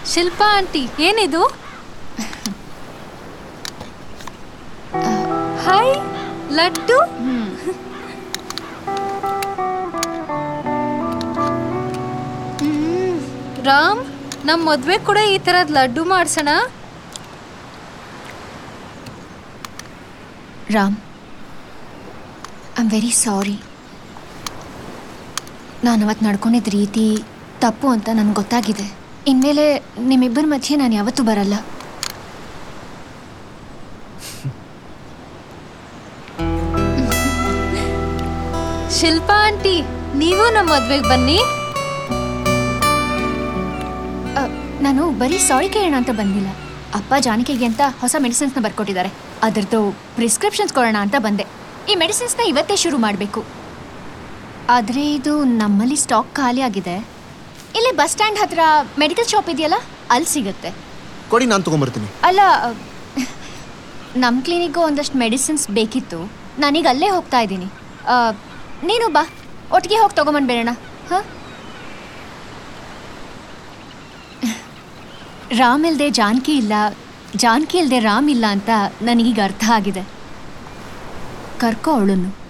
Shilpa aunty ಏನಿದು hi laddu ಹ್ಮ್. ರಾಮ್ ನಮ್ಮ ಮದ್ವೆ ಕೂಡ ಈ ತರದ್ ಲಡ್ಡು ಮಾಡ್ಸೋಣ Ram I am very sorry ನಾನು ಅವತ್ತು ನಡ್ಕೊಂಡಿದ್ದ ರೀತಿ ತಪ್ಪು ಅಂತ ನನಗೆ ಗೊತ್ತಾಗಿದೆ ಇನ್ಮೇಲೆ ನಿಮ್ಮಿಬ್ಬರ ಮಧ್ಯೆ ನಾನು ಯಾವತ್ತೂ ಬರಲ್ಲ ಶಿಲ್ಪಾ ಆಂಟಿ ನೀವು ನಮ್ಮ ಮದ್ವೆಗೆ ಬನ್ನಿ ಅ, ನಾನು ಬರೀ ಸಾರಿ ಕೇಳೋಣ ಅಂತ ಬಂದಿಲ್ಲ ಅಪ್ಪ ಜಾನಕಿಗೆ ಅಂತ ಹೊಸ ಮೆಡಿಸಿನ್ಸ್ನ ಬರ್ಕೊಟ್ಟಿದ್ದಾರೆ ಅದರದ್ದು ಪ್ರಿಸ್ಕ್ರಿಪ್ಷನ್ಸ್ ಕೊಡೋಣ ಅಂತ ಬಂದೆ ಈ ಮೆಡಿಸಿನ್ಸ್ನ ಇವತ್ತೇ ಶುರು ಮಾಡಬೇಕು ಆದರೆ ಇದು ನಮ್ಮಲ್ಲಿ ಸ್ಟಾಕ್ ಖಾಲಿ ಆಗಿದೆ ಇಲ್ಲೇ ಬಸ್ ಸ್ಟ್ಯಾಂಡ್ ಹತ್ರ ಮೆಡಿಕಲ್ ಶಾಪ್ ಇದೆಯಲ್ಲ ಅಲ್ಲಿ ಸಿಗುತ್ತೆ ಕೊಡಿ ನಾನು ತೊಗೊಂಬರ್ತೀನಿ ಅಲ್ಲ ನಮ್ಮ ಕ್ಲಿನಿಕ್ಗೂ ಒಂದಷ್ಟು ಮೆಡಿಸಿನ್ಸ್ ಬೇಕಿತ್ತು ನಾನೀಗ ಅಲ್ಲೇ ಹೋಗ್ತಾ ಇದ್ದೀನಿ ಆ, ನೀನು ಬಾ ಒಟ್ಟಿಗೆ ಹೋಗಿ ತೊಗೊಂಬಂದ್ಬೇಡಣ ಹಾಂ ರಾಮ್ ಇಲ್ಲದೆ ಜಾನಕಿ ಇಲ್ಲ ಜಾನಕಿ ಇಲ್ಲದೆ ರಾಮ್ ಇಲ್ಲ ಅಂತ ನನಗೀಗ ಅರ್ಥ ಆಗಿದೆ ಕರ್ಕೋ ಅವಳನ್ನು